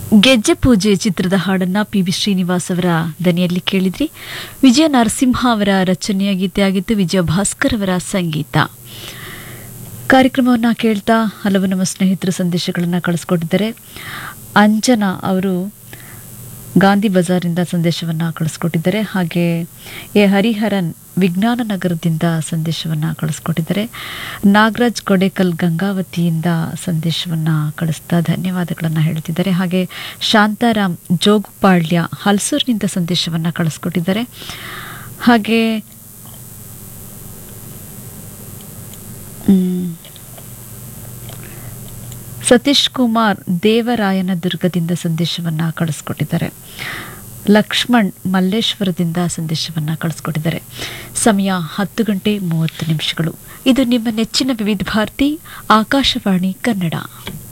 ಗೆಜ್ಜೆ ಪೂಜೆ ಚಿತ್ರದ ಹಾಡನ್ನ ಪಿ ವಿ ಶ್ರೀನಿವಾಸ್ ಅವರ ದನಿಯಲ್ಲಿ ಕೇಳಿದ್ರಿ ವಿಜಯ ನರಸಿಂಹ ಅವರ ರಚನೆಯ ಗೀತೆ ಆಗಿತ್ತು ವಿಜಯ ಭಾಸ್ಕರ್ ಅವರ ಸಂಗೀತ ಕಾರ್ಯಕ್ರಮವನ್ನು ಕೇಳ್ತಾ ಹಲವು ನಮ್ಮ ಸ್ನೇಹಿತರು ಸಂದೇಶಗಳನ್ನು ಕಳಿಸ್ಕೊಟ್ಟಿದ್ದಾರೆ ಅಂಜನಾ ಅವರು ಗಾಂಧಿ ಬಜಾರಿಂದ ಸಂದೇಶವನ್ನು ಕಳಿಸ್ಕೊಟ್ಟಿದ್ದಾರೆ ಹಾಗೆ ಎ ಹರಿಹರನ್ ವಿಜ್ಞಾನ ನಗರದಿಂದ ಸಂದೇಶವನ್ನು ಕಳಿಸ್ಕೊಟ್ಟಿದ್ದಾರೆ ನಾಗರಾಜ್ ಕೊಡೇಕಲ್ ಗಂಗಾವತಿಯಿಂದ ಸಂದೇಶವನ್ನು ಕಳಿಸ್ತಾ ಧನ್ಯವಾದಗಳನ್ನು ಹೇಳ್ತಿದ್ದಾರೆ ಹಾಗೆ ಶಾಂತಾರಾಮ್ ಜೋಗುಪಾಳ್ಯ ಹಲ್ಸೂರಿನಿಂದ ಸಂದೇಶವನ್ನು ಕಳಿಸ್ಕೊಟ್ಟಿದ್ದಾರೆ ಹಾಗೆ ಮ್, ಸತೀಶ್ ಕುಮಾರ್ ದೇವರಾಯನ ದುರ್ಗದಿಂದ ಸಂದೇಶವನ್ನು ಕಳಿಸ್ಕೊಟ್ಟಿದ್ದಾರೆ ಲಕ್ಷ್ಮಣ್ ಮಲ್ಲೇಶ್ವರದಿಂದ ಸಂದೇಶವನ್ನು ಕಳಿಸ್ಕೊಟ್ಟಿದ್ದಾರೆ ಸಮಯ ಹತ್ತು ಗಂಟೆ ಮೂವತ್ತು ನಿಮಿಷಗಳು ಇದು ನಿಮ್ಮ ನೆಚ್ಚಿನ ವಿವಿಧ ಭಾರತಿ ಆಕಾಶವಾಣಿ ಕನ್ನಡ